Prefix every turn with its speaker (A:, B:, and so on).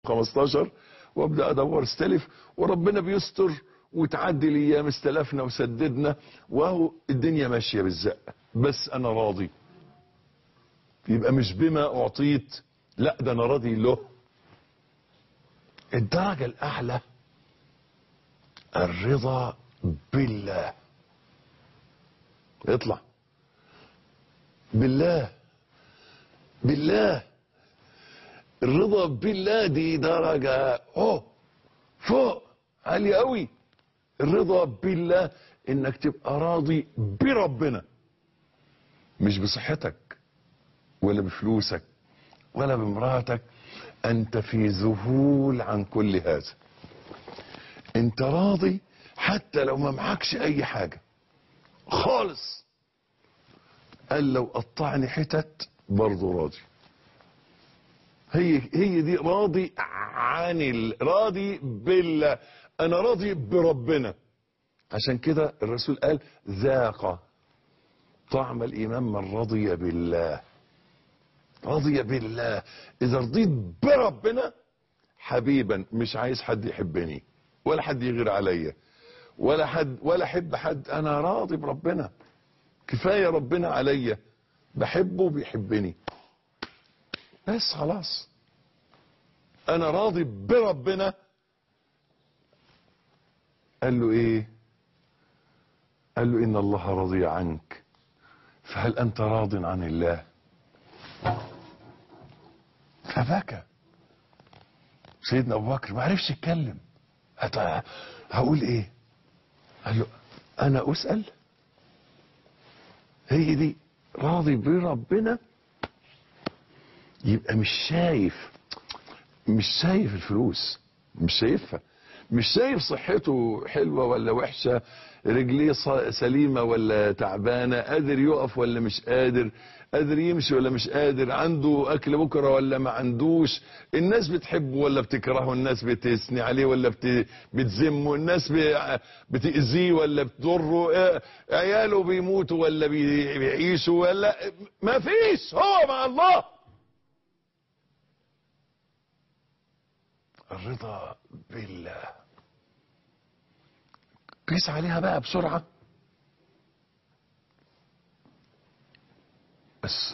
A: 15 وابدا ادور استلف وربنا بيستر وتعدي الايام استلفنا وسددنا وهو الدنيا ماشيه بالزق بس انا راضي يبقى مش بما اعطيت لا ده انا راضي له الدرجه الاعلى الرضا بالله اطلع بالله بالله الرضا بالله دي درجة اوه فوق عالية قوي الرضا بالله انك تبقى راضي بربنا مش بصحتك ولا بفلوسك ولا بامراتك انت في ذهول عن كل هذا انت راضي حتى لو ما معكش اي حاجة خالص قال لو قطعني حتت برضه راضي هي هي دي راضي عن ال... راضي بالله انا راضي بربنا عشان كده الرسول قال ذاق طعم الايمان من رضي بالله رضي بالله اذا رضيت بربنا حبيبا مش عايز حد يحبني ولا حد يغير عليا ولا حد ولا احب حد انا راضي بربنا كفايه ربنا عليا بحبه وبيحبني بس خلاص انا راضي بربنا قال له ايه قال له ان الله رضي عنك فهل انت راض عن الله فبكى سيدنا ابو بكر ما عرفش يتكلم هت- هقول ايه قال له انا اسال هي دي راضي بربنا يبقى مش شايف مش شايف الفلوس مش شايفها مش شايف صحته حلوة ولا وحشة رجليه ص- سليمة ولا تعبانة قادر يقف ولا مش قادر قادر يمشي ولا مش قادر عنده أكل بكرة ولا ما عندوش الناس بتحبه ولا بتكرهه الناس بتثني عليه ولا بت... بتذمه الناس ب... بتأذيه ولا بتضره آه، عياله بيموتوا ولا بي- بيعيشوا ولا ما فيش هو مع الله الرضا بالله قيس عليها بقى بسرعة بس